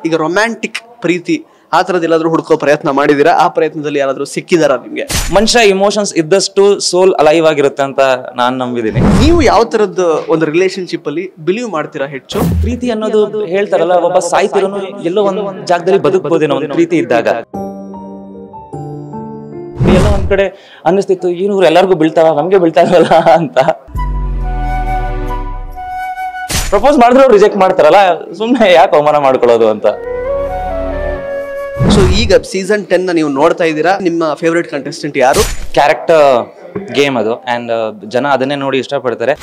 ಈಗ ರೊಮ್ಯಾಂಟಿಕ್ ಪ್ರೀತಿ ಆ ಥರದ್ದು ಎಲ್ಲಾದ್ರೂ ಹುಡ್ಕೋ ಪ್ರಯತ್ನ ಮಾಡಿದ್ದೀರಾ ಆ ಪ್ರಯತ್ನದಲ್ಲಿ ಯಾರಾದ್ರೂ ಸಿಕ್ಕಿದಾರಾ ನಿಮ್ಗೆ ಮನುಷ್ಯ ಇಮೋಷನ್ಸ್ ಇದ್ದಷ್ಟು ಸೋಲ್ ಅಲೈವ್ ಆಗಿರುತ್ತೆ ಅಂತ ನಾನು ನಂಬಿದ್ದೀನಿ ನೀವು ಯಾವ ಥರದ್ದು ಒಂದು ರಿಲೇಶನ್ಶಿಪ್ ಅಲ್ಲಿ ಬಿಲೀವ್ ಮಾಡ್ತೀರಾ ಹೆಚ್ಚು ಪ್ರೀತಿ ಅನ್ನೋದು ಹೇಳ್ತಾರಲ್ಲ ಒಬ್ಬ ಸಾಯ್ತಿರೋನು ಎಲ್ಲೋ ಒಂದು ಜಾಗದಲ್ಲಿ ಬದುಕಬಹುದೇನೋ ಒಂದು ಪ್ರೀತಿ ಇದ್ದಾಗ ಎಲ್ಲೋ ಒಂದ್ ಕಡೆ ಅನ್ನಿಸ್ತಿತ್ತು ಇವ್ರು ಎಲ್ಲರಿಗೂ ಬೀಳ್ತಾವ ನಮ್ಗೆ ಬೀಳ್ತಾ ಇಲ್ವಲ್ಲ ಅಂತ ಪ್ರಪೋಸ್ ಮಾಡಿದ್ರೆ ಅವ್ರು ರಿಜೆಕ್ಟ್ ಮಾಡ್ತಾರಲ್ಲ ಸುಮ್ಮನೆ ಯಾಕೆ ಅವಮಾನ ಮಾಡ್ಕೊಳ್ಳೋದು ಅಂತ ಸೊ ಈಗ ಸೀಸನ್ ಟೆನ್ ನೀವು ನೋಡ್ತಾ ಇದ್ದೀರಾ ನಿಮ್ಮ ಫೇವ್ರೆಟ್ ಕಂಟೆಸ್ಟೆಂಟ್ ಯಾರು ಕ್ಯಾರೆಕ್ಟರ್ ಗೇಮ್ ಅದು ಆ್ಯಂಡ್ ಜನ ಅದನ್ನೇ ನೋಡಿ ಇಷ್ಟಪಡ್ತಾರೆ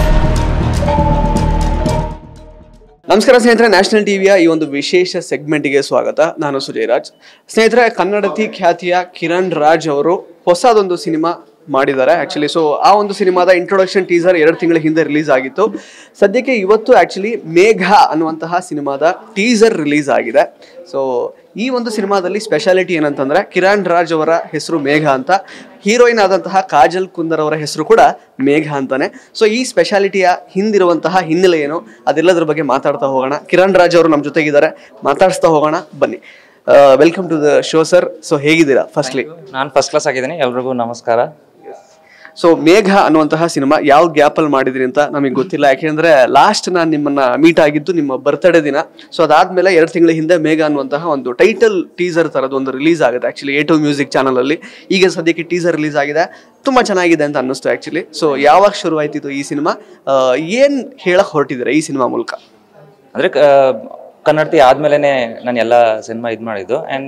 ನಮಸ್ಕಾರ ಸ್ನೇಹಿತರೆ ನ್ಯಾಷನಲ್ ಟಿವಿಯ ಈ ಒಂದು ವಿಶೇಷ ಸೆಗ್ಮೆಂಟ್ಗೆ ಸ್ವಾಗತ ನಾನು ಸುಜಯ್ ರಾಜ್ ಸ್ನೇಹಿತರೆ ಕನ್ನಡತಿ ಖ್ಯಾತಿಯ ಕಿರಣ್ ರಾಜ್ ಅವರು ಹೊಸದೊಂದು ಸಿನಿಮಾ ಮಾಡಿದ್ದಾರೆ ಆಕ್ಚುಲಿ ಸೊ ಆ ಒಂದು ಸಿನಿಮಾದ ಇಂಟ್ರೊಡಕ್ಷನ್ ಟೀಸರ್ ಎರಡು ತಿಂಗಳ ಹಿಂದೆ ರಿಲೀಸ್ ಆಗಿತ್ತು ಸದ್ಯಕ್ಕೆ ಇವತ್ತು ಆಕ್ಚುಲಿ ಮೇಘ ಅನ್ನುವಂತಹ ಸಿನಿಮಾದ ಟೀಸರ್ ರಿಲೀಸ್ ಆಗಿದೆ ಸೊ ಈ ಒಂದು ಸಿನಿಮಾದಲ್ಲಿ ಸ್ಪೆಷಾಲಿಟಿ ಏನಂತಂದ್ರೆ ಕಿರಣ್ ರಾಜ್ ಅವರ ಹೆಸರು ಮೇಘ ಅಂತ ಹೀರೋಯಿನ್ ಆದಂತಹ ಕಾಜಲ್ ಕುಂದರ್ ಅವರ ಹೆಸರು ಕೂಡ ಮೇಘ ಅಂತಾನೆ ಸೊ ಈ ಸ್ಪೆಷಾಲಿಟಿಯ ಹಿಂದಿರುವಂತಹ ಹಿನ್ನೆಲೆ ಏನು ಅದೆಲ್ಲದ್ರ ಬಗ್ಗೆ ಮಾತಾಡ್ತಾ ಹೋಗೋಣ ಕಿರಣ್ ರಾಜ್ ಅವರು ನಮ್ಮ ಜೊತೆಗಿದ್ದಾರೆ ಮಾತಾಡಿಸ್ತಾ ಹೋಗೋಣ ಬನ್ನಿ welcome to the show sir so ಹೇಗಿದ್ದೀರಾ ಫಸ್ಟ್ಲಿ ನಾನು ಫಸ್ಟ್ ಕ್ಲಾಸ್ ಆಗಿದ್ದೀನಿ ಎಲ್ರಿಗೂ ನಮಸ್ಕಾರ ಸೊ ಮೇಘ ಅನ್ನುವಂತಹ ಸಿನಿಮಾ ಯಾವ ಗ್ಯಾಪ್ ಅಲ್ಲಿ ಮಾಡಿದ್ರಿ ಅಂತ ನಮಗೆ ಗೊತ್ತಿಲ್ಲ ಯಾಕೆಂದ್ರೆ ಲಾಸ್ಟ್ ನಾನು ನಿಮ್ಮನ್ನ ಮೀಟ್ ಆಗಿದ್ದು ನಿಮ್ಮ ಬರ್ತ್ಡೇ ದಿನ ಸೊ ಅದಾದ್ಮೇಲೆ ಎರಡು ತಿಂಗಳ ಹಿಂದೆ ಮೇಘ ಅನ್ನುವಂತಹ ಒಂದು ಟೈಟಲ್ ಟೀಸರ್ ತರದ್ದು ಒಂದು ರಿಲೀಸ್ ಆಗುತ್ತೆ actually A two music channel ಅಲ್ಲಿ ಈಗ ಸದ್ಯಕ್ಕೆ ಟೀಸರ್ ರಿಲೀಸ್ ಆಗಿದೆ ತುಂಬಾ ಚೆನ್ನಾಗಿದೆ ಅಂತ ಅನ್ನಿಸ್ತು ಆಕ್ಚುಲಿ ಸೊ ಯಾವಾಗ ಶುರು ಆಯ್ತಿತ್ತು ಈ ಸಿನಿಮಾ ಏನ್ ಹೇಳಕ್ ಹೊರಟಿದ್ದೀರಾ ಈ ಸಿನಿಮಾ ಮೂಲಕ ಅಂದರೆ ಕನ್ನಡತಿ ಆದ್ಮೇಲೆ ನಾನು ಎಲ್ಲ ಸಿನಿಮಾ ಇದು ಮಾಡಿದ್ದು ಆ್ಯಂಡ್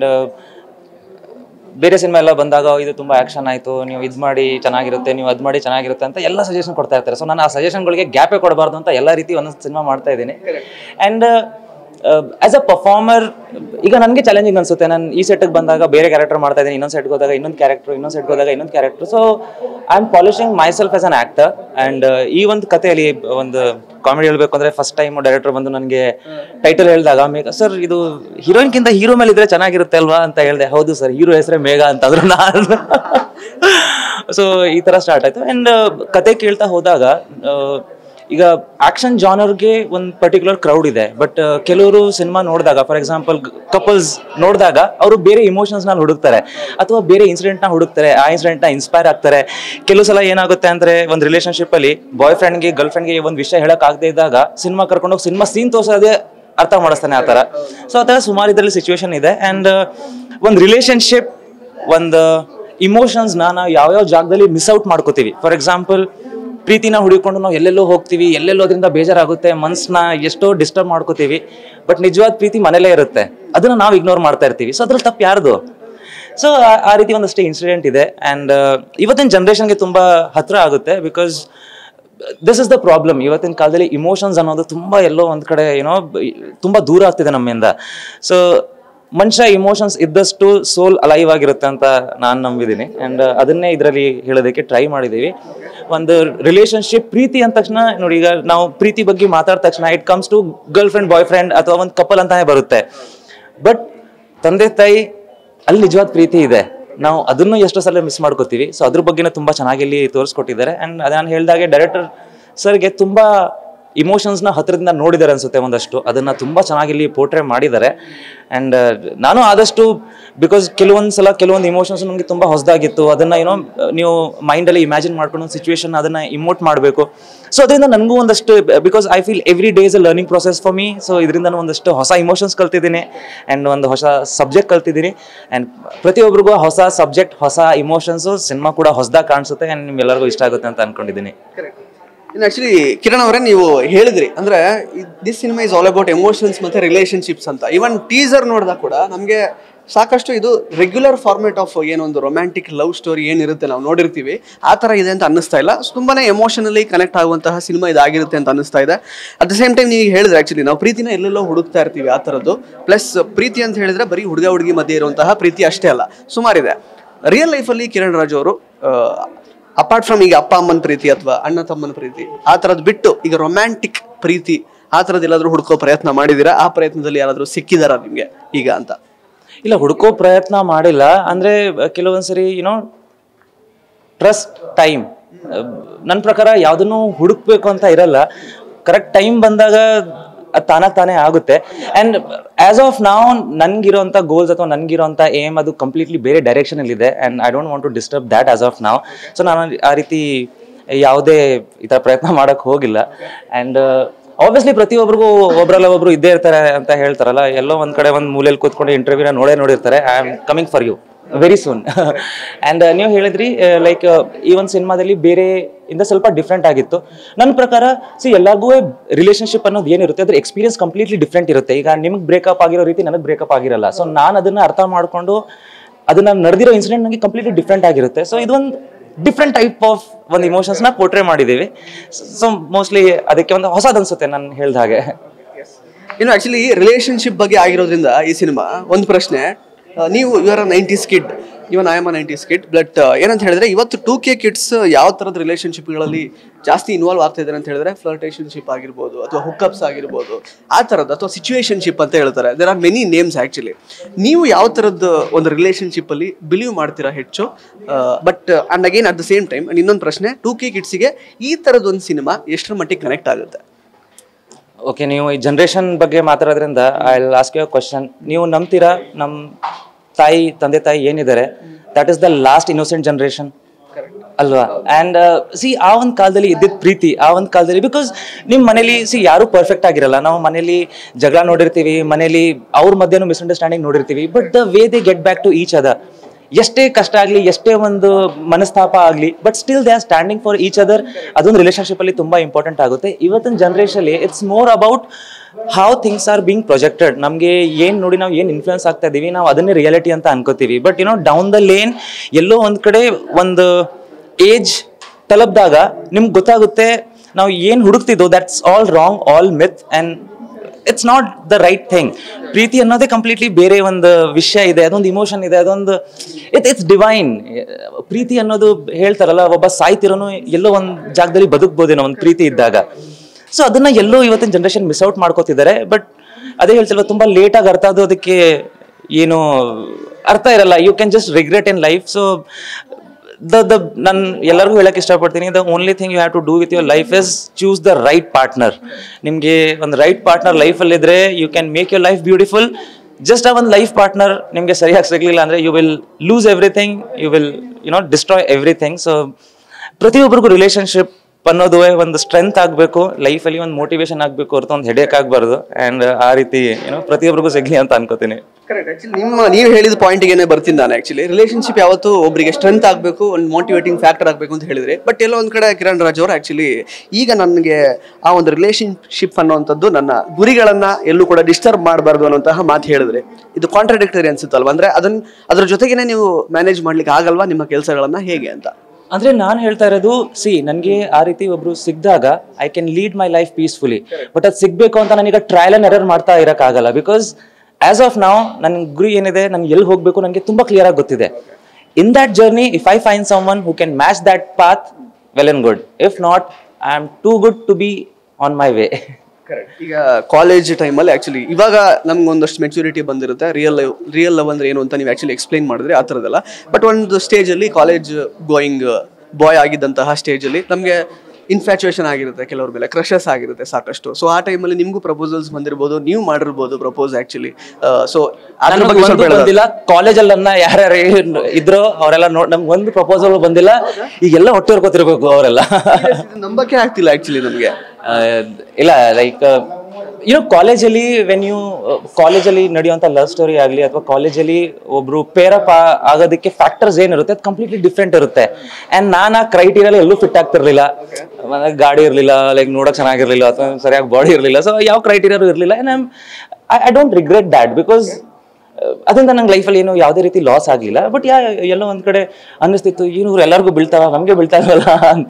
ಬೇರೆ ಸಿನಿಮಾ ಎಲ್ಲ ಬಂದಾಗ ಇದು ತುಂಬ ಆ್ಯಕ್ಷನ್ ಆಯಿತು ನೀವು ಇದು ಮಾಡಿ ಚೆನ್ನಾಗಿರುತ್ತೆ ನೀವು ಅದು ಮಾಡಿ ಚೆನ್ನಾಗಿರುತ್ತೆ ಅಂತ ಎಲ್ಲ ಸಜೆಷನ್ ಕೊಡ್ತಾ ಇರ್ತಾರೆ ಸೊ ನಾನು ಆ ಸಜೆಷನ್ಗಳಿಗೆ ಗ್ಯಾಪೇ ಕೊಡಬಾರ್ದು ಅಂತ ಎಲ್ಲ ರೀತಿ ಒಂದೊಂದು ಸಿನಿಮಾ ಮಾಡ್ತಾ ಇದ್ದೀನಿ ಆ್ಯಂಡ್ ಆಸ್ ಅ ಪರ್ಫಾರ್ಮರ್ ಈಗ ನನಗೆ ಚಾಲೆಂಜಿಂಗ್ ಅನ್ಸುತ್ತೆ ನಾನು ಈ ಸೆಟ್ಗೆ ಬಂದಾಗ ಬೇರೆ ಕ್ಯಾರೆಕ್ಟರ್ ಮಾಡ್ತಾ ಇದ್ದೀನಿ ಇನ್ನೊಂದು ಸೆಟ್ಗೆ ಹೋದಾಗ ಇನ್ನೊಂದು ಕ್ಯಾರೆಕ್ಟರ್ ಇನ್ನೊಂದು ಸೆಟ್ಗೆ ಹೋದಾಗ ಇನ್ನೊಂದು character so I am polishing myself as an actor and ಈ ಒಂದು ಕಥೆಯಲ್ಲಿ ಒಂದು ಕಾಮಿಡಿ ಹೇಳ್ಬೇಕು ಅಂದ್ರೆ ಫಸ್ಟ್ ಟೈಮ್ ಡೈರೆಕ್ಟರ್ ಬಂದು ನನಗೆ ಟೈಟಲ್ ಹೇಳಿದಾಗ ಮೇಘ ಸರ್ ಇದು ಹೀರೋಯಿನ್ಕಿಂತ ಹೀರೋ ಮೇಲೆ ಇದ್ರೆ ಚೆನ್ನಾಗಿರುತ್ತೆ ಅಲ್ವಾ ಅಂತ ಹೇಳಿದೆ ಹೌದು ಸರ್ ಹೀರೋ ಹೆಸರೇ ಮೇಘ ಅಂತಂದ್ರು ನಾನು ಸೊ ಈ ತರ ಸ್ಟಾರ್ಟ್ ಆಯ್ತು ಅಂಡ್ ಕತೆ ಕೇಳ್ತಾ ಹೋದಾಗ ಆ, ಈಗ ಆಕ್ಷನ್ ಜಾನರ್ಗೆ ಒಂದು ಪರ್ಟಿಕ್ಯುಲರ್ ಕ್ರೌಡ್ ಇದೆ ಬಟ್ ಕೆಲವರು ಸಿನಿಮಾ ನೋಡಿದಾಗ ಫಾರ್ ಎಕ್ಸಾಂಪಲ್ ಕಪಲ್ಸ್ ನೋಡಿದಾಗ ಅವರು ಬೇರೆ ಇಮೋಷನ್ಸ್ನ ಹುಡುಕ್ತಾರೆ ಅಥವಾ ಬೇರೆ ಇನ್ಸಿಡೆಂಟ್ನ ಹುಡುಕ್ತಾರೆ ಆ ಇನ್ಸಿಡೆಂಟ್ನ ಇನ್ಸ್ಪೈರ್ ಆಗ್ತಾರೆ ಕೆಲವು ಸಲ ಏನಾಗುತ್ತೆ ಅಂದ್ರೆ ಒಂದು ರಿಲೇಶನ್ಶಿಪ್ ಅಲ್ಲಿ ಬಾಯ್ ಫ್ರೆಂಡ್ಗೆ ಗರ್ಲ್ ಫ್ರೆಂಡ್ಗೆ ಒಂದು ವಿಷಯ ಹೇಳಕ್ ಆಗದೆ ಇದ್ದಾಗ ಸಿನಿಮಾ ಕರ್ಕೊಂಡೋಗಿ ಸಿನಿಮಾ ಸೀನ್ ತೋರ್ಸೋದೇ ಅರ್ಥ ಮಾಡಿಸ್ತಾನೆ ಆ ಥರ ಸೊ ಆ ಥರ ಸುಮಾರು ಇದರಲ್ಲಿ ಸಿಚುವೇಶನ್ ಇದೆ ಆ್ಯಂಡ್ ಒಂದು ರಿಲೇಶನ್ಶಿಪ್ ಒಂದು ಇಮೋಷನ್ಸ್ನ ನಾವು ಯಾವ್ಯಾವ ಜಾಗದಲ್ಲಿ ಮಿಸ್ ಔಟ್ ಮಾಡ್ಕೋತೀವಿ ಫಾರ್ ಎಕ್ಸಾಂಪಲ್ ಪ್ರೀತಿನ ಹುಡುಕೊಂಡು ನಾವು ಎಲ್ಲೆಲ್ಲೋ ಹೋಗ್ತೀವಿ ಎಲ್ಲೆಲ್ಲೋ ಅದರಿಂದ ಬೇಜಾರಾಗುತ್ತೆ ಮನ್ಸನ್ನ ಎಷ್ಟೋ ಡಿಸ್ಟರ್ಬ್ ಮಾಡ್ಕೋತೀವಿ ಬಟ್ ನಿಜವಾದ ಪ್ರೀತಿ ಮನೇಲೇ ಇರುತ್ತೆ ಅದನ್ನ ನಾವು ಇಗ್ನೋರ್ ಮಾಡ್ತಾ ಇರ್ತೀವಿ ಸೊ ಅದ್ರಲ್ಲಿ ತಪ್ಪು ಯಾರ್ದು ಸೊ ಆ ರೀತಿ ಒಂದಷ್ಟೇ ಇನ್ಸಿಡೆಂಟ್ ಇದೆ ಆ್ಯಂಡ್ ಇವತ್ತಿನ ಜನ್ರೇಷನ್ಗೆ ತುಂಬ ಹತ್ರ ಆಗುತ್ತೆ because this is the problem ಇವತ್ತಿನ ಕಾಲದಲ್ಲಿ ಇಮೋಷನ್ಸ್ ಅನ್ನೋದು ತುಂಬ ಎಲ್ಲೋ ಒಂದು ಕಡೆ ಏನೋ ತುಂಬ ದೂರ ಆಗ್ತಿದೆ ನಮ್ಮಿಂದ ಸೊ ಮನುಷ್ಯ ಇಮೋಷನ್ಸ್ ಇದ್ದಷ್ಟು ಸೋಲ್ ಅಲೈವ್ ಆಗಿರುತ್ತೆ ಅಂತ ನಾನು ನಂಬಿದ್ದೀನಿ ಆ್ಯಂಡ್ ಅದನ್ನೇ ಇದರಲ್ಲಿ ಹೇಳೋದಕ್ಕೆ ಟ್ರೈ ಮಾಡಿದ್ದೀವಿ ಒಂದು ರಿಲೇಶನ್ಶಿಪ್ ಪ್ರೀತಿ ಅಂದ ತಕ್ಷಣ ನೋಡಿ ಈಗ ನಾವು ಪ್ರೀತಿ ಬಗ್ಗೆ ಮಾತಾಡಿದ ತಕ್ಷಣ it comes to girlfriend boyfriend ಅಥವಾ ಒಂದು ಕಪಲ್ ಅಂತಾನೆ ಬರುತ್ತೆ ಬಟ್ ತಂದೆ ತಾಯಿ ಅಲ್ಲಿ ನಿಜವಾದ ಪ್ರೀತಿ ಇದೆ ನಾವು ಅದನ್ನು ಎಷ್ಟೋ ಸಲ ಮಿಸ್ ಮಾಡ್ಕೋತೀವಿ ಸೊ ಅದ್ರ ಬಗ್ಗೆನೂ ತುಂಬ ಚೆನ್ನಾಗಿ ಇಲ್ಲಿ ತೋರಿಸ್ಕೊಟ್ಟಿದ್ದಾರೆ ಆ್ಯಂಡ್ ಅದು ನಾನು ಹೇಳಿದಾಗೆ ಡೈರೆಕ್ಟರ್ ಸರ್ಗೆ ತುಂಬ ಇಮೋಷನ್ಸ್ನ ಹತ್ರದಿಂದ ನೋಡಿದ್ದಾರೆ ಅನ್ಸುತ್ತೆ ಒಂದಷ್ಟು ಅದನ್ನು ತುಂಬ ಚೆನ್ನಾಗಿ ಇಲ್ಲಿ ಪೋರ್ಟ್ರೇ ಮಾಡಿದ್ದಾರೆ ಆ್ಯಂಡ್ ನಾನು ಆದಷ್ಟು ಬಿಕಾಸ್ ಕೆಲವೊಂದು ಸಲ ಕೆಲವೊಂದು ಇಮೋಷನ್ಸ್ ನಮಗೆ ತುಂಬ ಹೊಸದಾಗಿತ್ತು ಅದನ್ನು ಏನೋ ನೀವು ಮೈಂಡಲ್ಲಿ ಇಮ್ಯಾಜಿನ್ ಮಾಡ್ಕೊಂಡು ಒಂದು ಸಿಚುವೇಶನ್ ಅದನ್ನು ಇಮೋಟ್ ಮಾಡಬೇಕು ಸೊ ಅದರಿಂದ ನನಗೂ ಒಂದಷ್ಟು because I feel every day is a learning process for me so ಇದರಿಂದ ನಾನು ಒಂದಷ್ಟು ಹೊಸ ಇಮೋಷನ್ಸ್ ಕಲ್ತಿದ್ದೀನಿ ಆ್ಯಂಡ್ ಒಂದು ಹೊಸ ಸಬ್ಜೆಕ್ಟ್ ಕಲ್ತಿದ್ದೀನಿ ಆ್ಯಂಡ್ ಪ್ರತಿಯೊಬ್ಬರಿಗೂ ಹೊಸ ಸಬ್ಜೆಕ್ಟ್ ಹೊಸ ಇಮೋಷನ್ಸು ಸಿನಿಮಾ ಕೂಡ ಹೊಸದಾಗಿ ಕಾಣಿಸುತ್ತೆ ಆ್ಯಂಡ್ ನಿಮ್ಗೆಲ್ಲರಿಗೂ ಇಷ್ಟ ಆಗುತ್ತೆ ಅಂತ ಅನ್ಕೊಂಡಿದ್ದೀನಿ ಇನ್ನು ಆಕ್ಚುಲಿ ಕಿರಣ್ ಅವರೇ ನೀವು ಹೇಳಿದ್ರಿ ಅಂದ್ರೆ this cinema is all about emotions ಮತ್ತೆ ರಿಲೇಶನ್ಶಿಪ್ಸ್ ಅಂತ ಇವನ್ ಟೀಸರ್ ನೋಡಿದಾಗ ಕೂಡ ನಮಗೆ ಸಾಕಷ್ಟು ಇದು ರೆಗ್ಯುಲರ್ ಫಾರ್ಮೇಟ್ ಆಫ್ ಏನೊಂದು ರೊಮ್ಯಾಂಟಿಕ್ ಲವ್ ಸ್ಟೋರಿ ಏನಿರುತ್ತೆ ನಾವು ನೋಡಿರ್ತೀವಿ ಆ ಥರ ಇದೆ ಅಂತ ಅನ್ನಿಸ್ತಾ ಇಲ್ಲ So, ತುಂಬಾನೇ ಎಮೋಷನಲಿ ಕನೆಕ್ಟ್ ಆಗುವಂತಹ ಸಿನಿಮಾ ಇದಾಗಿರುತ್ತೆ ಅಂತ ಅನ್ನಿಸ್ತಾ ಇದೆ ಅಟ್ ದ ಸೇಮ್ ಟೈಮ್ ನೀವು ಹೇಳಿದ್ರೆ ಆಕ್ಚುಲಿ ನಾವು ಪ್ರೀತಿನ ಎಲ್ಲೆಲ್ಲೋ ಹುಡುಕ್ತಾ ಇರ್ತೀವಿ ಆ ಥರದ್ದು ಪ್ಲಸ್ ಪ್ರೀತಿ ಅಂತ ಹೇಳಿದ್ರೆ ಬರೀ ಹುಡುಗ ಹುಡುಗಿ ಮಧ್ಯೆ ಇರುವಂತಹ ಪ್ರೀತಿ ಅಷ್ಟೇ ಅಲ್ಲ ಸುಮಾರಿದೆ ರಿಯಲ್ ಲೈಫಲ್ಲಿ ಕಿರಣ್ ರಾಜ್ ಅವರು ಅಪಾರ್ಟ್ ಫ್ರಮ್ ಈಗ ಅಪ್ಪ ಅಮ್ಮನ ಪ್ರೀತಿ ಅಥವಾ ಅಣ್ಣ ತಮ್ಮನ ಪ್ರೀತಿ ಆ ಥರದ್ದು ಬಿಟ್ಟು ಈಗ ರೊಮ್ಯಾಂಟಿಕ್ ಪ್ರೀತಿ ಆ ಥರದ್ದು ಎಲ್ಲಾದ್ರೂ ಹುಡ್ಕೋ ಪ್ರಯತ್ನ ಮಾಡಿದ್ದೀರಾ ಆ ಪ್ರಯತ್ನದಲ್ಲಿ ಯಾರಾದ್ರೂ ಸಿಕ್ಕಿದಾರಾ ನಿಮಗೆ ಈಗ ಅಂತ ಇಲ್ಲ ಹುಡುಕೋ ಪ್ರಯತ್ನ ಮಾಡಿಲ್ಲ ಅಂದ್ರೆ ಕೆಲವೊಂದ್ಸರಿ ಏನೋ ಟ್ರಸ್ಟ್ ಟೈಮ್ ನನ್ನ ಪ್ರಕಾರ ಯಾವುದನ್ನು ಹುಡುಕ್ಬೇಕು ಅಂತ ಇರಲ್ಲ ಕರೆಕ್ಟ್ ಟೈಮ್ ಬಂದಾಗ ಅದು ತಾನಾಗ್ ತಾನೇ ಆಗುತ್ತೆ ಆ್ಯಂಡ್ ಆಸ್ ಆಫ್ ನಾವು ನನ್ಗಿರೋಂಥ ಗೋಲ್ಸ್ ಅಥವಾ ನನ್ಗಿರೋಂಥ ಏಮ್ ಅದು ಕಂಪ್ಲೀಟ್ಲಿ ಬೇರೆ ಡೈರೆಕ್ಷನ್ ಅಲ್ಲಿ ಇದೆ and I don't want to disturb that as of ನಾವು ಸೊ ನಾನು ಆ ರೀತಿ ಯಾವುದೇ ಈ ಥರ ಪ್ರಯತ್ನ ಮಾಡಕ್ ಹೋಗಿಲ್ಲ ಆ್ಯಂಡ್ ಆಬ್ವಿಯಸ್ಲಿ ಪ್ರತಿಯೊಬ್ಬರಿಗೂ ಒಬ್ರಲ್ಲ ಒಬ್ರು ಇದ್ದೇ ಇರ್ತಾರೆ ಅಂತ ಹೇಳ್ತಾರಲ್ಲ ಎಲ್ಲೋ ಒಂದ್ ಕಡೆ ಒಂದು ಮೂಲೆಯಲ್ಲಿ ಕೂತ್ಕೊಂಡು ಇಂಟರ್ವ್ಯೂನ ನೋಡೇ ನೋಡಿರ್ತಾರೆ I am coming for you very soon and ನೀವು ಹೇಳಿದ್ರಿ ಲೈಕ್ ಈ ಒಂದು ಸಿನಿಮಾದಲ್ಲಿ ಬೇರೆ ಇಂದ ಸ್ವಲ್ಪ ಡಿಫ್ರೆಂಟ್ ಆಗಿತ್ತು ನನ್ನ ಪ್ರಕಾರ ಸಿ ಎಲ್ಲರಿಗೂ ರಿಲೇಶನ್ಶಿಪ್ ಅನ್ನೋದು ಏನಿರುತ್ತೆ ಅದ್ರ ಎಕ್ಸ್ಪೀರಿಯನ್ಸ್ ಕಂಪ್ಲೀಟ್ಲಿ ಡಿಫ್ರೆಂಟ್ ಇರುತ್ತೆ ಈಗ ನಿಮ್ಗೆ ಬ್ರೇಕಪ್ ಆಗಿರೋ ರೀತಿ ನನಗೆ ಬ್ರೇಕಪ್ ಆಗಿರಲ್ಲ ಸೊ ನಾನು ಅದನ್ನ ಅರ್ಥ ಮಾಡ್ಕೊಂಡು ಅದನ್ನ ನಡೆದಿರೋ ಇನ್ಸಿಡೆಂಟ್ ನನಗೆ ಕಂಪ್ಲೀಟ್ಲಿ ಡಿಫ್ರೆಂಟ್ ಆಗಿರುತ್ತೆ ಸೊ ಇದೊಂದು ಡಿಫ್ರೆಂಟ್ ಟೈಪ್ ಆಫ್ ಒಂದು ಇಮೋಷನ್ಸ್ನ ಪೋರ್ಟ್ರೇ ಮಾಡಿದ್ದೀವಿ ಸೊ ಮೋಸ್ಟ್ಲಿ ಅದಕ್ಕೆ ಒಂದು ಹೊಸದು ಅನ್ಸುತ್ತೆ ನಾನು ಹೇಳ್ದ ಹಾಗೆ ಇನ್ನು ಆಕ್ಚುಲಿ ರಿಲೇಶನ್ಶಿಪ್ ಬಗ್ಗೆ ಆಗಿರೋದ್ರಿಂದ ಈ ಸಿನಿಮಾ ಒಂದು ಪ್ರಶ್ನೆ ಆ, ನೀವು ಇವರ nineties kid even I am nineties kid but ಏನಂತ ಹೇಳಿದ್ರೆ ಇವತ್ತು ಟೂ ಕೆ ಕಿಡ್ಸ್ ಯಾವ ಥರದ ರಿಲೇಶನ್ಶಿಪ್ಗಳಲ್ಲಿ ಜಾಸ್ತಿ ಇನ್ವಾಲ್ವ್ ಆಗ್ತಾ ಇದ್ದಾರೆ ಅಂತ ಹೇಳಿದ್ರೆ ಫ್ಲರ್ಟೇಷನ್ಶಿಪ್ ಆಗಿರ್ಬೋದು ಅಥವಾ ಹುಕ್ಅಪ್ಸ್ ಆಗಿರ್ಬೋದು ಆ ಥರದ್ದು ಅಥವಾ ಸಿಚುವೇಶನ್ಶಿಪ್ ಅಂತ ಹೇಳ್ತಾರೆ there are many names actually ನೀವು ಯಾವ ಥರದ್ದು ಒಂದು ರಿಲೇಶನ್ಶಿಪ್ಪಲ್ಲಿ ಬಿಲೀವ್ ಮಾಡ್ತೀರಾ ಹೆಚ್ಚು but and again at the same time ಇನ್ನೊಂದು ಪ್ರಶ್ನೆ ಟೂ ಕೆ ಕಿಡ್ಸಿಗೆ ಈ ಥರದ್ದು ಒಂದು ಸಿನಿಮಾ ಎಷ್ಟರ ಮಟ್ಟಿಗೆ ಕನೆಕ್ಟ್ ಆಗುತ್ತೆ ಓಕೆ ನೀವು ಈ ಜನ್ರೇಷನ್ ಬಗ್ಗೆ ಮಾತಾಡೋದ್ರಿಂದ ಐ ಲಾಸ್ಟ್ ಯು ಕ್ವಶನ್ ನೀವು ನಂಬ್ತೀರಾ ನಮ್ಮ ತಾಯಿ ತಂದೆ ತಾಯಿ ಏನಿದ್ದಾರೆ that is the last innocent generation ಅಲ್ವಾ ಆ್ಯಂಡ್ ಸಿ ಆ ಒಂದು ಕಾಲದಲ್ಲಿ ಇದ್ದಿದ್ದ ಪ್ರೀತಿ ಆ ಒಂದು ಕಾಲದಲ್ಲಿ ಬಿಕಾಸ್ ನಿಮ್ಮ ಮನೇಲಿ ಸಿ ಯಾರು ಪರ್ಫೆಕ್ಟ್ ಆಗಿರಲ್ಲ ನಾವು ಮನೇಲಿ ಜಗಳ ನೋಡಿರ್ತೀವಿ ಮನೇಲಿ ಅವ್ರ ಮಧ್ಯನೂ ಮಿಸ್ಅಂಡರ್ಸ್ಟ್ಯಾಂಡಿಂಗ್ ನೋಡಿರ್ತೀವಿ but the way they get back to each other ಎಷ್ಟೇ ಕಷ್ಟ ಆಗಲಿ ಎಷ್ಟೇ ಒಂದು ಮನಸ್ತಾಪ ಆಗಲಿ but still they are standing for each other ಅದೊಂದು ರಿಲೇಶನ್ಶಿಪ್ ಅಲ್ಲಿ ತುಂಬಾ ಇಂಪಾರ್ಟೆಂಟ್ ಆಗುತ್ತೆ ಇವತ್ತಿನ generation it's more about how things are being projected ನಮಗೆ ಏನು ನೋಡಿ ನಾವು ಏನು ಇನ್ಫ್ಲೂಯೆನ್ಸ್ ಆಗ್ತಾ ಇದೀವಿ ನಾವು ಅದನ್ನೇ ರಿಯಾಲಿಟಿ ಅಂತ ಅನ್ಕೋತೀವಿ but you know down the lane ಎಲ್ಲೋ ಒಂದು ಕಡೆ ಒಂದು ಏಜ್ ತಲುಪಿದಾಗ ನಿಮ್ಗೆ ಗೊತ್ತಾಗುತ್ತೆ ನಾವು ಏನು ಹುಡುಕ್ತಿದ್ದೋ that's all wrong all myth and it's not the right thing ಪ್ರೀತಿ ಅನ್ನೋದೇ ಕಂಪ್ಲೀಟ್ಲಿ ಬೇರೆ ಒಂದು ವಿಷಯ ಇದೆ ಅದೊಂದು ಇಮೋಷನ್ ಇದೆ ಅದೊಂದು ಇಟ್ ಇಟ್ಸ್ ಡಿವೈನ್ ಪ್ರೀತಿ ಅನ್ನೋದು ಹೇಳ್ತಾರಲ್ಲ ಒಬ್ಬ ಸಾಯ್ತಿರೋನು ಎಲ್ಲೋ ಒಂದು ಜಾಗದಲ್ಲಿ ಬದುಕ್ಬೋದೇನೋ ಒಂದು ಪ್ರೀತಿ ಇದ್ದಾಗ ಸೊ ಅದನ್ನ ಎಲ್ಲೋ ಇವತ್ತಿನ ಜನ್ರೇಷನ್ ಮಿಸ್ ಔಟ್ ಮಾಡ್ಕೋತಿದ್ದಾರೆ ಬಟ್ ಅದೇ ಹೇಳ್ತಿಲ್ವ ತುಂಬಾ ಲೇಟಾಗಿ ಅರ್ಥ ಆಗೋದಕ್ಕೆ ಏನು ಅರ್ಥ ಇರಲ್ಲ you can just regret in life so the the ನಾನು ಎಲ್ಲರಿಗೂ ಹೇಳಕ್ ಇಷ್ಟಪಡ್ತೀನಿ the only thing you have to do with your life is choose the right partner ನಿಮಗೆ ಒಂದು ರೈಟ್ ಪಾರ್ಟ್ನರ್ ಲೈಫಲ್ಲಿದ್ದರೆ you can make your life beautiful just ಆ ಒಂದು life partner ನಿಮಗೆ ಸರಿಯಾಗಿ ಸಿಗಲಿಲ್ಲ ಅಂದರೆ you will lose everything you will you know destroy everything so ಪ್ರತಿಯೊಬ್ಬರಿಗೂ ರಿಲೇಶನ್ಶಿಪ್ ಅನ್ನೋದು ಒಂದು ಸ್ಟ್ರೆಂತ್ ಆಗಬೇಕು ಲೈಫಲ್ಲಿ ಒಂದು ಮೋಟಿವೇಶನ್ ಆಗಬೇಕು ಹೊರತು ಒಂದು ಹೆಡೇಕ್ ಆಗಬಾರ್ದು ಆ್ಯಂಡ್ ಆ ರೀತಿ ಏನೋ ಪ್ರತಿಯೊಬ್ಬರಿಗೂ ಸಿಗಲಿ ಅಂತ ಅನ್ಕೋತೀನಿ ಕರೆಕ್ಟ್ ಆಕ್ಚುಲಿ ನಿಮ್ಮ ನೀವು ಹೇಳಿದ ಪಾಯಿಂಟ್ಗೆ ಬರ್ತೀನಿ ನಾನು ಆಕ್ಚುಲಿ ರಿಲೇಶನ್ಶಿಪ್ ಯಾವತ್ತು ಒಬ್ಬರಿಗೆ ಸ್ಟ್ರೆಂತ್ ಆಗಬೇಕು ಒಂದು ಮೋಟಿವೇಟಿಂಗ್ ಫ್ಯಾಕ್ಟರ್ ಆಗಬೇಕು ಅಂತ ಹೇಳಿದ್ರೆ ಬಟ್ ಎಲ್ಲೋ ಒಂದು ಕಡೆ ಕಿರಣ್ ರಾಜ್ ಅವರು ಆಕ್ಚುಲಿ ಈಗ ನನಗೆ ಆ ಒಂದು ರಿಲೇಶನ್ಶಿಪ್ ಅನ್ನುವಂಥದ್ದು ನನ್ನ ಗುರಿಗಳನ್ನ ಎಲ್ಲೂ ಕೂಡ ಡಿಸ್ಟರ್ಬ್ ಮಾಡಬಾರ್ದು ಅನ್ನೋಂತಹ ಮಾತು ಹೇಳಿದ್ರೆ ಇದು ಕಾಂಟ್ರಡಿಕ್ಟರಿ ಅನ್ಸುತ್ತಲ್ವಾ ಅಂದ್ರೆ ಅದನ್ನ ಅದ್ರ ಜೊತೆಗೇನೆ ನೀವು ಮ್ಯಾನೇಜ್ ಮಾಡ್ಲಿಕ್ಕೆ ಆಗಲ್ವಾ ನಿಮ್ಮ ಕೆಲಸಗಳನ್ನ ಹೇಗೆ ಅಂತ ಅಂದ್ರೆ ನಾನು ಹೇಳ್ತಾ ಇರೋದು ಸಿ ನನಗೆ ಆ ರೀತಿ ಒಬ್ರು ಸಿಕ್ಕಿದಾಗ I can lead my life peacefully but ಅದು ಸಿಗ್ಬೇಕು ಅಂತ ನಾನೀಗ ಟ್ರಯಲ್ ಅಂಡ್ ಎರರ್ ಮಾಡ್ತಾ ಇರೋಕ್ಕಾಗಲ್ಲ ಬಿಕಾಸ್ ಆಸ್ ಆಫ್ ನಾವು ನನ್ನ ಗುರಿ ಏನಿದೆ ನಾನು ಎಲ್ಲಿ ಹೋಗಬೇಕು ನನಗೆ ತುಂಬಾ ಕ್ಲಿಯರ್ ಆಗಿ ಗೊತ್ತಿದೆ in that journey if I find someone who can match that path well and good if not I am too good to be on my way ಈಗ ಕಾಲೇಜ್ ಟೈಮಲ್ಲಿ ಆಕ್ಚುಲಿ ಇವಾಗ ನಮ್ಗೆ ಒಂದಷ್ಟು ಮೆಚುರಿಟಿ ಬಂದಿರುತ್ತೆ real real love ಅಂದ್ರೆ ಏನು ಅಂತ ನೀವು ಆಕ್ಚುಲಿ ಎಕ್ಸ್ಪ್ಲೈನ್ ಮಾಡಿದ್ರೆ ಆ ಥರದ್ದಲ್ಲ ಬಟ್ ಒಂದು ಸ್ಟೇಜಲ್ಲಿ ಕಾಲೇಜ್ ಗೋಯಿಂಗ್ ಬಾಯ್ ಆಗಿದ್ದಂತಹ ಸ್ಟೇಜಲ್ಲಿ ನಮಗೆ ಇನ್ಫ್ಯಾಚುಯೇಷನ್ ಆಗಿರುತ್ತೆ ಕೆಲವ್ರ ಮೇಲೆ ಕ್ರಷಸ್ ಆಗಿರುತ್ತೆ ಸಾಕಷ್ಟು ಸೊ ಆ ಟೈಮಲ್ಲಿ ನಿಮಗೂ ಪ್ರಪೋಸಲ್ಸ್ ಬಂದಿರ್ಬೋದು ನೀವು ಮಾಡಿರ್ಬೋದು ಪ್ರಪೋಸ್ ಆಕ್ಚುಲಿ ಸೊ ಅದ್ರ ಬಗ್ಗೆ ಸ್ವಲ್ಪ ಹೇಳೋದಾದ್ರೆ. ಬಂದಿಲ್ಲ ಕಾಲೇಜಲ್ಲಿ ನನ್ನ ಯಾರ್ಯಾರು ಇದ್ರೋ ಅವರೆಲ್ಲ ನೋಡ್ ನಮ್ಗೆ ಒಂದು ಪ್ರಪೋಸಲ್ ಬಂದಿಲ್ಲ ಈಗೆಲ್ಲ ಹೊಟ್ಟೆ ಹೊರ್ಕೋತಿರ್ಬೇಕು ಅವರೆಲ್ಲ ಇದು ನಂಬಕ್ಕೆ ಆಗ್ತಿಲ್ಲ ಆಕ್ಚುಲಿ ನಮಗೆ ಆ, ಇಲ್ಲ ಲೈಕ್ ಯುನೋ ಕಾಲೇಜಲ್ಲಿ ವೆನ್ ಯು ಕಾಲೇಜಲ್ಲಿ ನಡೆಯುವಂಥ ಲವ್ ಸ್ಟೋರಿ ಆಗಲಿ ಅಥವಾ ಕಾಲೇಜಲ್ಲಿ ಒಬ್ರು ಪೇರಪ್ ಆಗೋದಕ್ಕೆ ಫ್ಯಾಕ್ಟರ್ಸ್ ಏನಿರುತ್ತೆ ಅದು ಕಂಪ್ಲೀಟ್ಲಿ ಡಿಫ್ರೆಂಟ್ ಇರುತ್ತೆ ಆ್ಯಂಡ್ ನಾನು ಆ ಕ್ರೈಟೀರಿಯಲ್ಲಿ ಎಲ್ಲೂ ಫಿಟ್ ಆಗ್ತಿರ್ಲಿಲ್ಲ ಮನೆಗೆ ಗಾಡಿ ಇರಲಿಲ್ಲ ಲೈಕ್ ನೋಡೋಕೆ ಚೆನ್ನಾಗಿರಲಿಲ್ಲ ಅಥವಾ ಸರಿಯಾಗಿ ಬಾಡಿ ಇರಲಿಲ್ಲ ಸೊ ಯಾವ ಕ್ರೈಟೀರಿಯಾರು ಇರಲಿಲ್ಲ and I I don't regret that because ಅದರಿಂದ ನಂಗೆ ಲೈಫಲ್ಲಿ ಏನು ಯಾವುದೇ ರೀತಿ ಲಾಸ್ ಆಗಲಿಲ್ಲ ಬಟ್ ಯಾ ಎಲ್ಲೋ ಒಂದು ಕಡೆ ಅನ್ನಿಸ್ತಿತ್ತು ಏನು ಇವ್ರು ಎಲ್ಲರಿಗೂ ಬೀಳ್ತಾರ ನಮಗೆ ಬೀಳ್ತಾ ಇಲ್ವಲ್ಲ ಅಂತ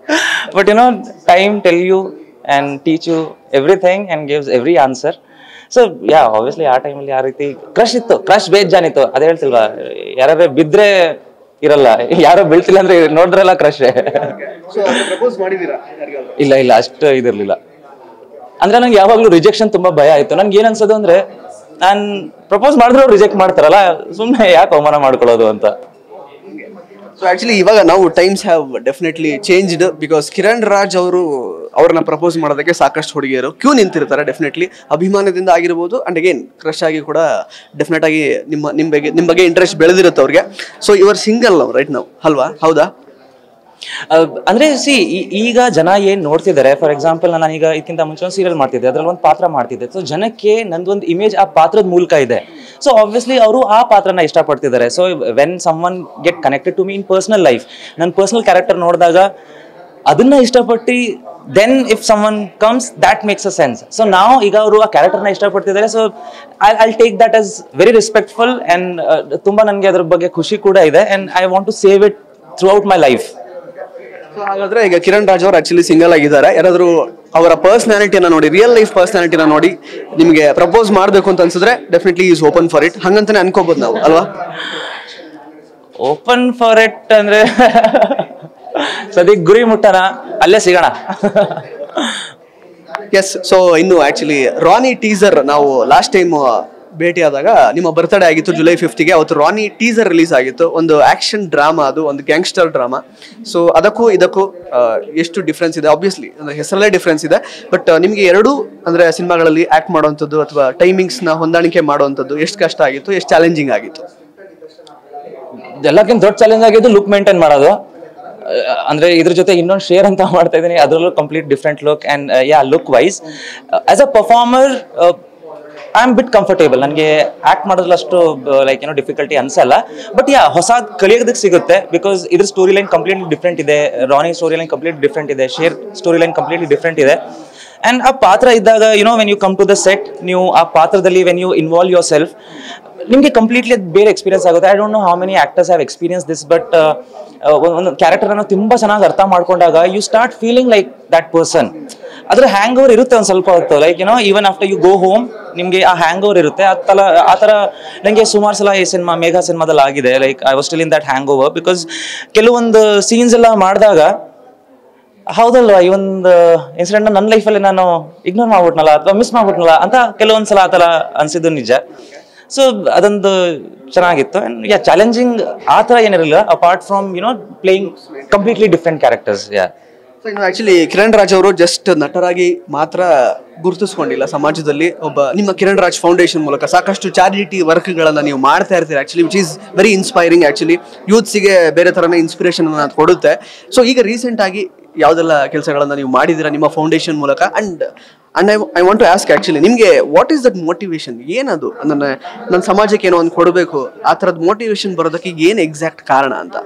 but you know time tell you and teach you everything and gives every answer so yeah obviously ಆ ಟೈಮಲ್ಲಿ ಯಾವ ರೀತಿ ಕ್ರಶ್ ಇತ್ತು ಕ್ರಶ್ ಬೇಜಾನಿತ್ತು ಅದೇ ಹೇಳ್ತಿಲ್ವಾ ಯಾರು ಬಿದ್ರೆ ಇರಲ್ಲ ಯಾರೋ ಬೀಳ್ತಿಲ್ಲ ಅಂದ್ರೆ ನೋಡಿದ್ರಲ್ಲ ಕ್ರಶ್ ಪ್ರಪೋಸ್ ಮಾಡಿದ್ದೀರಾ ಇಲ್ಲ ಇಲ್ಲ ಅಷ್ಟು ಇದಿರ್ಲಿಲ್ಲ ಅಂದ್ರೆ ನಂಗೆ ಯಾವಾಗ್ಲೂ ರಿಜೆಕ್ಷನ್ ತುಂಬಾ ಭಯ ಆಯ್ತು ನನ್ಗೆ ಏನ್ ಅನ್ಸೋದು ಅಂದ್ರೆ ನಾನ್ ಪ್ರಪೋಸ್ ಮಾಡಿದ್ರೆ ಅವ್ರು ರಿಜೆಕ್ಟ್ ಮಾಡ್ತಾರಲ್ಲ ಸುಮ್ಮನೆ ಯಾಕೆ ಅವಮಾನ ಮಾಡ್ಕೊಳ್ಳೋದು ಅಂತ ಸೊ ಆಕ್ಚುಲಿ ಇವಾಗ ನಾವು times have definitely changed because Kiran Raj ಅವರು ಅವ್ರನ್ನ ಪ್ರಪೋಸ್ ಮಾಡೋದಕ್ಕೆ ಸಾಕಷ್ಟು ಹುಡುಗಿಯರು ಕ್ಯೂ ನಿಂತಿರ್ತಾರೆ ಡೆಫಿನೆಟ್ಲಿ ಅಭಿಮಾನದಿಂದ ಆಗಿರ್ಬೋದು ಅಂಡ್ ಅಗೇನ್ ಕ್ರಶ್ ಆಗಿ ಕೂಡ ಡೆಫಿನೆಟ್ ಆಗಿ ನಿಮ್ಮ ನಿಮ್ಮ ಬಗ್ಗೆ ನಿಮ್ಮ ಬಗ್ಗೆ ಇಂಟ್ರೆಸ್ಟ್ ಬೆಳೆದಿರುತ್ತೆ ಅವ್ರಿಗೆ ಸೊ ಇವರು ಸಿಂಗಲ್ ನಾವು ರೈಟ್ ನಾವು ಅಲ್ವಾ ಹೌದಾ ಅಹ್, ಅಂದ್ರೆ ಸಿ ಈಗ ಜನ ಏನ್ ನೋಡ್ತಿದ್ದಾರೆ ಫಾರ್ ಎಕ್ಸಾಂಪಲ್ ನಾನೀಗ ಇದಕ್ಕಿಂತ ಮುಂಚೆ ಒಂದು ಸೀರಿಯಲ್ ಮಾಡ್ತಿದ್ದೆ ಅದ್ರಲ್ಲಿ ಒಂದು ಪಾತ್ರ ಮಾಡ್ತಿದ್ದೆ ಸೊ ಜನಕ್ಕೆ ನಂದೊಂದು ಇಮೇಜ್ ಆ ಪಾತ್ರದ ಮೂಲಕ ಇದೆ ಸೊ ಆಬ್ವಿಯಸ್ಲಿ ಅವರು ಆ ಪಾತ್ರನ ಇಷ್ಟಪಡ್ತಿದ್ದಾರೆ so when someone get connected to me in personal life ನನ್ನ ಪರ್ಸನಲ್ ಕ್ಯಾರೆಕ್ಟರ್ ನೋಡಿದಾಗ ಅದನ್ನ ಇಷ್ಟಪಟ್ಟು then if someone comes that makes a sense so ನಾವು ಈಗ ಅವರು ಆ ಕ್ಯಾರೆಕ್ಟರ್ನ ಇಷ್ಟಪಡ್ತಿದ್ದಾರೆ so I I take that as very respectful and ತುಂಬ ನನಗೆ ಅದ್ರ ಬಗ್ಗೆ ಖುಷಿ ಕೂಡ ಇದೆ and I want to save it throughout my life so ಹಾಗಾದ್ರೆ ಈಗ ಕಿರಣ್ ರಾಜ್ ಅವರು ಆಕ್ಚುಲಿ ಸಿಂಗಲ್ ಆಗಿದ್ದಾರೆ ಯಾರಾದ್ರೂ ಅವರ ಪರ್ಸನಾಲಿಟಿನ ನೋಡಿ ರಿಯಲ್ ಲೈಫ್ ಪರ್ಸನಾಲಿಟಿನ ನೋಡಿ ನಿಮಗೆ ಪ್ರಪೋಸ್ ಮಾಡಬೇಕು ಅಂತ ಅನ್ಸಿದ್ರೆ definitely is open for it ಹಂಗಂತಾನೆ ಅನ್ಕೋಬಹುದು ನಾವು ಅಲ್ವಾ ಓಪನ್ ಫಾರ್ ಇಟ್ ಅಂದ್ರೆ ಸದ್ಯಕ್ಕೆ ಗುರಿ ಮುಟ್ಟಣ ಅಲ್ಲೇ ಸಿಗೋಣ ಎಸ್ ಸೊ ಇನ್ನು ಆಕ್ಚುಲಿ ರಾನಿ ಟೀಸರ್ ನಾವು ಲಾಸ್ಟ್ ಟೈಮ್ ಭೇಟಿಯಾದಾಗ ನಿಮ್ಮ ಬರ್ತ್ಡೇ ಆಗಿತ್ತು ಜುಲೈ ಫಿಫ್ತ್ಗೆ ಅವತ್ತು ರಾನಿ ಟೀಸರ್ ರಿಲೀಸ್ ಆಗಿತ್ತು ಒಂದು ಆಕ್ಷನ್ ಡ್ರಾಮಾ ಅದು ಒಂದು ಗ್ಯಾಂಗ್ಸ್ಟರ್ ಡ್ರಾಮಾ ಸೊ ಅದಕ್ಕೂ ಇದಕ್ಕೂ ಆ, ಎಷ್ಟು ಡಿಫ್ರೆನ್ಸ್ ಇದೆ ಆಬ್ವಿಯಸ್ಲಿ ಅಂದ್ರೆ ಹೆಸರಲ್ಲೇ ಡಿಫ್ರೆನ್ಸ್ ಇದೆ ಬಟ್ ನಿಮಗೆ ಎರಡು ಅಂದ್ರೆ ಸಿನಿಮಾಗಳಲ್ಲಿ ಆಕ್ಟ್ ಮಾಡುವಂಥದ್ದು ಅಥವಾ ಟೈಮಿಂಗ್ಸ್ನ ಹೊಂದಾಣಿಕೆ ಮಾಡುವಂಥದ್ದು ಎಷ್ಟು ಕಷ್ಟ ಆಗಿತ್ತು ಎಷ್ಟು ಚಾಲೆಂಜಿಂಗ್ ಆಗಿತ್ತು ಎಲ್ಲಕ್ಕಿಂತ ದೊಡ್ಡ ಚಾಲೆಂಜ್ ಆಗಿದ್ದು ಲುಕ್ ಮೇಂಟೈನ್ ಮಾಡೋದು ಅಹ್, ಅಂದ್ರೆ ಇದ್ರ ಜೊತೆ ಇನ್ನೊಂದು ಶೇರ್ ಅಂತ ಮಾಡ್ತಾ ಇದ್ದೀನಿ ಅದರಲ್ಲೂ complete different look and yeah look wise as a performer I am bit comfortable ನನಗೆ ಆಕ್ಟ್ ಮಾಡೋದ್ರಲ್ಲಿ ಅಷ್ಟು ಲೈಕ್ ಏನೋ ಡಿಫಿಕಲ್ಟಿ ಅನ್ಸಲ್ಲ ಬಟ್ ಯಾ ಹೊಸ ಕಲಿಯೋದಕ್ಕೆ ಸಿಗುತ್ತೆ ಬಿಕಾಸ್ ಇದ್ರ ಸ್ಟೋರಿ ಲೈನ್ ಕಂಪ್ಲೀಟ್ಲಿ ಡಿಫ್ರೆಂಟ್ ಇದೆ Rani story line complete different ಇದೆ share story line completely different ಇದೆ ಆ್ಯಂಡ್ ಆ ಪಾತ್ರ ಇದ್ದಾಗ you know when you come to the set ನೀವು ಆ ಪಾತ್ರದಲ್ಲಿ when you involve yourself ನಿಮಗೆ ಕಂಪ್ಲೀಟ್ಲಿ ಬೇರೆ ಎಕ್ಸ್ಪೀರಿಯನ್ಸ್ ಆಗುತ್ತೆ I don't know how many actors have experience this but ಒಂದು ಕ್ಯಾರೆಕ್ಟರನ್ನು ತುಂಬ ಚೆನ್ನಾಗಿ ಅರ್ಥ ಮಾಡ್ಕೊಂಡಾಗ you start feeling like that person ಅದ್ರ ಹ್ಯಾಂಗ್ ಓವರ್ ಇರುತ್ತೆ ಒಂದು ಸ್ವಲ್ಪ ಹೊತ್ತು ಲೈಕ್ ಏನೋ even after you go home ನಿಮಗೆ ಆ ಹ್ಯಾಂಗ್ ಓವರ್ ಇರುತ್ತೆ ಆ ಥರ ಆ ಥರ ನನಗೆ ಸುಮಾರು ಸಲ ಈ ಸಿನಿಮಾ ಮೇಘಾ ಸಿನಿಮಾದಲ್ಲಿ ಆಗಿದೆ like I was still in that hangover because ಕೆಲವೊಂದು ಸೀನ್ಸ್ ಎಲ್ಲ ಮಾಡಿದಾಗ ಹೌದಲ್ವಾ ಈ ಒಂದು ಇನ್ಸಿಡೆಂಟ್ ನನ್ನ ಲೈಫಲ್ಲಿ ನಾನು ಇಗ್ನೋರ್ ಮಾಡ್ಬಿಟ್ನಲ್ಲ ಅಥವಾ ಮಿಸ್ ಮಾಡ್ಬಿಟ್ನಲ್ಲ ಅಂತ ಕೆಲವೊಂದು ಸಲ ಆ ಥರ ಅನ್ಸಿದ್ದು ನಿಜ ಸೊ ಅದೊಂದು ಚೆನ್ನಾಗಿತ್ತು ಆ್ಯಂಡ್ ಯಾ ಚಾಲೆಂಜಿಂಗ್ ಆ ಥರ ಏನಿರಲಿಲ್ಲ apart from you know playing completely different characters yeah so ಇನ್ನು ಆಕ್ಚುಲಿ ಕಿರಣ್ ರಾಜ್ ಅವರು ಜಸ್ಟ್ ನಟರಾಗಿ ಮಾತ್ರ ಗುರುತಿಸ್ಕೊಂಡಿಲ್ಲ ಸಮಾಜದಲ್ಲಿ ಒಬ್ಬ ನಿಮ್ಮ ಕಿರಣ್ ರಾಜ್ ಫೌಂಡೇಶನ್ ಮೂಲಕ ಸಾಕಷ್ಟು ಚಾರಿಟಿ ವರ್ಕ್ಗಳನ್ನ ನೀವು ಮಾಡ್ತಾ ಇರ್ತೀರಿ actually which is very inspiring actually ಯೂತ್ಸಿಗೆ ಬೇರೆ ಥರನೇ ಇನ್ಸ್ಪಿರೇಷನ್ ಅದು ಕೊಡುತ್ತೆ ಸೊ ಈಗ ರೀಸೆಂಟ್ ಆಗಿ ಯಾವುದೆಲ್ಲ ಕೆಲಸಗಳನ್ನ ನೀವು ಮಾಡಿದ್ದೀರಾ ನಿಮ್ಮ ಫೌಂಡೇಶನ್ ಮೂಲಕ and and I I want to ask actually ನಿಮಗೆ ವಾಟ್ ಈಸ್ ದಟ್ ಮೋಟಿವೇಶನ್ ಏನದು ನನ್ನ ನನ್ನ ಸಮಾಜಕ್ಕೆ ಏನೋ ಒಂದು ಕೊಡಬೇಕು ಆ ಥರದ ಮೋಟಿವೇಶನ್ ಬರೋದಕ್ಕೆ ಏನು ಎಕ್ಸಾಕ್ಟ್ ಕಾರಣ ಅಂತ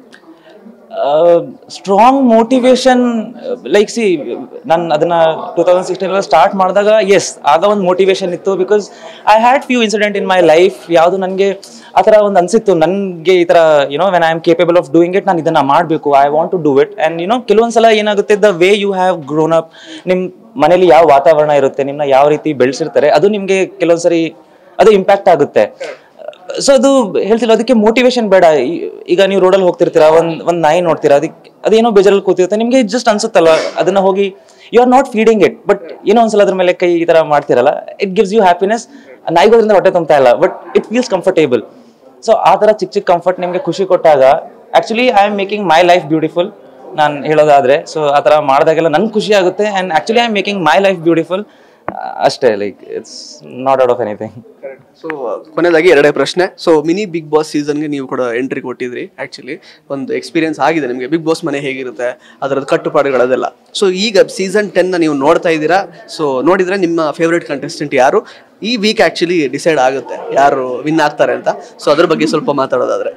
ಸ್ಟ್ರಾಂಗ್ ಮೋಟಿವೇಶನ್ ಲೈಕ್ ಸಿ ನಾನು ಅದನ್ನ ಟೂ ತೌಸಂಡ್ ಸಿಕ್ಸ್ಟೀನ್ ಸ್ಟಾರ್ಟ್ ಮಾಡಿದಾಗ ಎಸ್ ಆಗ ಒಂದು ಮೋಟಿವೇಶನ್ ಇತ್ತು because I had few incident in my life ಯಾವುದು ನನಗೆ ಆ ಥರ ಒಂದು ಅನಿಸಿತ್ತು ನನಗೆ ಈ ಥರ you know when I am capable of doing it ನಾನು ಇದನ್ನ ಮಾಡಬೇಕು I want to do it and you know ಕೆಲವೊಂದ್ಸಲ ಏನಾಗುತ್ತೆ the way you have grown up ನಿಮ್ಮ ಮನೇಲಿ ಯಾವ ವಾತಾವರಣ ಇರುತ್ತೆ ನಿಮ್ಮನ್ನ ಯಾವ ರೀತಿ ಬೆಳೆಸಿರ್ತಾರೆ ಅದು ನಿಮಗೆ ಕೆಲವೊಂದ್ಸರಿ ಅದು ಇಂಪ್ಯಾಕ್ಟ್ ಆಗುತ್ತೆ ಸೊ ಅದು ಹೇಳ್ತಿಲ್ಲ ಅದಕ್ಕೆ ಮೋಟಿವೇಶನ್ ಬೇಡ ಈ- ಈಗ ನೀವು ರೋಡಲ್ಲಿ ಹೋಗ್ತಿರ್ತೀರಾ ಒಂದ್ ಒಂದ್ ನಾಯಿ ನೋಡ್ತೀರಾ ಅದಕ್ಕೆ ಅದೇನೋ ಬೇಜಾರಲ್ಲಿ ಕೂತಿರುತ್ತೆ ನಿಮಗೆ ಜಸ್ಟ್ ಅನ್ಸುತ್ತಲ್ಲ ಅದನ್ನ ಹೋಗಿ you are not feeding it but ಏನೋ ಒಂದ್ಸಲ ಅದ್ರ ಮೇಲೆ ಕೈ ಈ ತರ ಮಾಡ್ತಿರಲ್ಲ ಇಟ್ ಗಿವ್ಸ್ ಯು ಹ್ಯಾಪಿನೆಸ್ ನಾಯಿಗೋದ್ರಿಂದ ಹೊಟ್ಟೆ ತುಂಬ್ತಾ ಇಲ್ಲ but it feels comfortable so ಆ ಥರ ಚಿಕ್ಕ ಚಿಕ್ಕ ಕಂಫರ್ಟ್ ನಿಮಗೆ ಖುಷಿ ಕೊಟ್ಟಾಗ actually I am making my life beautiful ನಾನು ಹೇಳೋದಾದ್ರೆ ಸೊ ಆ ಥರ ಮಾಡಿದಾಗೆಲ್ಲ ನನ್ಗೆ ಖುಷಿ ಆಗುತ್ತೆ and actually I am making my life beautiful ಅಷ್ಟೇ like it's not out of anything so ಕೊನೆಯದಾಗಿ ಎರಡೇ ಪ್ರಶ್ನೆ ಸೊ ಮಿನಿ ಬಿಗ್ ಬಾಸ್ ಸೀಸನ್ಗೆ ನೀವು ಕೂಡ ಎಂಟ್ರಿ ಕೊಟ್ಟಿದ್ರಿ ಆಕ್ಚುಲಿ ಒಂದು ಎಕ್ಸ್ಪೀರಿಯನ್ಸ್ ಆಗಿದೆ ನಿಮಗೆ ಬಿಗ್ ಬಾಸ್ ಮನೆ ಹೇಗಿರುತ್ತೆ ಅದರದ್ದು ಕಟ್ಟುಪಾಡುಗಳದೆಲ್ಲ ಸೊ ಈಗ ಸೀಸನ್ ಟೆನ್ನ ನೀವು ನೋಡ್ತಾ ಇದ್ದೀರಾ ಸೊ ನೋಡಿದ್ರೆ ನಿಮ್ಮ ಫೇವ್ರೆಟ್ ಕಂಟೆಸ್ಟೆಂಟ್ ಯಾರು ಈ ವೀಕ್ ಆಕ್ಚುಲಿ ಡಿಸೈಡ್ ಆಗುತ್ತೆ ಯಾರು ವಿನ್ ಆಗ್ತಾರೆ ಅಂತ ಸೊ ಅದ್ರ ಬಗ್ಗೆ ಸ್ವಲ್ಪ ಮಾತಾಡೋದಾದ್ರೆ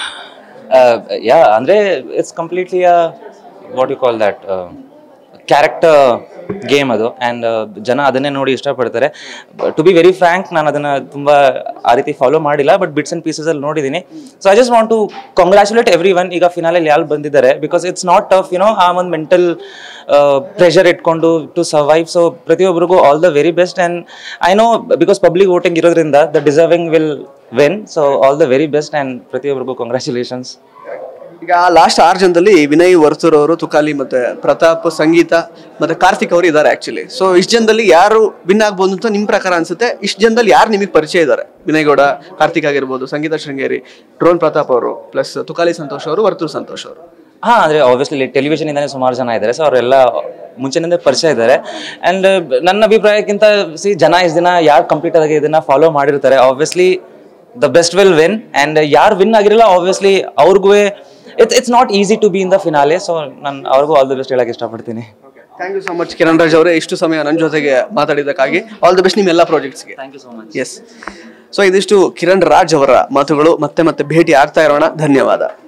ಯಾ ಅಂದ್ರೆ it's completely what you call that character game ಅದು ಆ್ಯಂಡ್ ಜನ ಅದನ್ನೇ ನೋಡಿ ಇಷ್ಟಪಡ್ತಾರೆ ಟು ಬಿ ವೆರಿ ಫ್ರ್ಯಾಂಕ್ ನಾನು ಅದನ್ನು ತುಂಬ ಆ ರೀತಿ ಫಾಲೋ ಮಾಡಿಲ್ಲ ಬಟ್ ಬಿಟ್ಸ್ ಆ್ಯಂಡ್ ಪೀಸಸಲ್ಲಿ ನೋಡಿದ್ದೀನಿ so I just want to congratulate everyone ಈಗ ಫಿನಾಲಲ್ಲಿ ಯಾರು ಬಂದಿದ್ದಾರೆ because it's not tough you know ಆ ಒಂದು ಮೆಂಟಲ್ ಪ್ರೆಷರ್ ಇಟ್ಕೊಂಡು ಟು ಸರ್ವೈವ್ ಸೊ ಪ್ರತಿಯೊಬ್ಬರಿಗೂ all the very best and I know because public voting ಇರೋದ್ರಿಂದ the deserving will win so all the very best and ಪ್ರತಿಯೊಬ್ಬರಿಗೂ ಕಂಗ್ರ್ಯಾಚುಲೇಷನ್ಸ್ ಈಗ last ಆರು ಜನದಲ್ಲಿ ವಿನಯ್ ವರ್ತೂರ್ ಅವರು ತುಕಾಲಿ ಮತ್ತೆ ಪ್ರತಾಪ್ ಸಂಗೀತ ಮತ್ತೆ ಕಾರ್ತಿಕ್ ಅವರು ಇದ್ದಾರೆ ಆಕ್ಚುಲಿ ಸೊ ಇಷ್ಟು ಜನದಲ್ಲಿ ಯಾರು ವಿನ್ ಆಗ್ಬೋದು ಅಂತ ನಿಮ್ ಪ್ರಕಾರ ಅನ್ಸುತ್ತೆ ಇಷ್ಟು ಜನದಲ್ಲಿ ಯಾರು ನಿಮಗೆ ಪರಿಚಯ ಇದ್ದಾರೆ ವಿನಯ್ ಗೌಡ ಕಾರ್ತಿಕ್ ಆಗಿರ್ಬೋದು ಸಂಗೀತ ಶೃಂಗೇರಿ ಡ್ರೋನ್ ಪ್ರತಾಪ್ ಅವರು ಪ್ಲಸ್ ತುಕಾಲಿ ಸಂತೋಷ್ ಅವರು ವರ್ತೂರ್ ಸಂತೋಷ್ ಅವರು ಹಾಂ ಅಂದರೆ ಆಬ್ವಿಯಸ್ಲಿ ಟೆಲಿವಿಷನಿಂದನೇ ಸುಮಾರು ಜನ ಇದ್ದಾರೆ ಸೊ ಅವರೆಲ್ಲ ಮುಂಚೆನಿಂದ ಪರಿಚಯ ಇದ್ದಾರೆ ಆ್ಯಂಡ್ ನನ್ನ ಅಭಿಪ್ರಾಯಕ್ಕಿಂತ ಸಿ ಜನ ಇಷ್ಟು ದಿನ ಯಾರು ಕಂಪ್ಲೀಟ್ ಆಗಿ ಇದನ್ನ ಫಾಲೋ ಮಾಡಿರ್ತಾರೆ obviously the best will win and ಯಾರು ವಿನ್ ಆಗಿರಲ್ಲ ಆಬ್ವಿಯಸ್ಲಿ ಅವ್ರಿಗೂ it's it's not easy to be in the finale so ನಾನು ಅವ್ರಿಗೂ ಆಲ್ ದ ಬೆಸ್ಟ್ ಹೇಳಕ್ಕೆ ಇಷ್ಟಪಡ್ತೀನಿ thank you so much Kiran Raj ಅವರೇ ಇಷ್ಟು ಸಮಯ ನನ್ನ ಜೊತೆಗೆ ಮಾತಾಡಿದ್ದಕ್ಕಾಗಿ ಆಲ್ ದಿ ಬೆಸ್ಟ್ ನಿಮ್ಮ ಎಲ್ಲ ಪ್ರಾಜೆಕ್ಟ್ಸ್ಗೆ thank you so much yes so ಇದಿಷ್ಟು ಕಿರಣ್ ರಾಜ್ ಅವರ ಮಾತುಗಳು ಮತ್ತೆ ಮತ್ತೆ ಭೇಟಿ ಆಗ್ತಾ ಇರೋಣ ಧನ್ಯವಾದ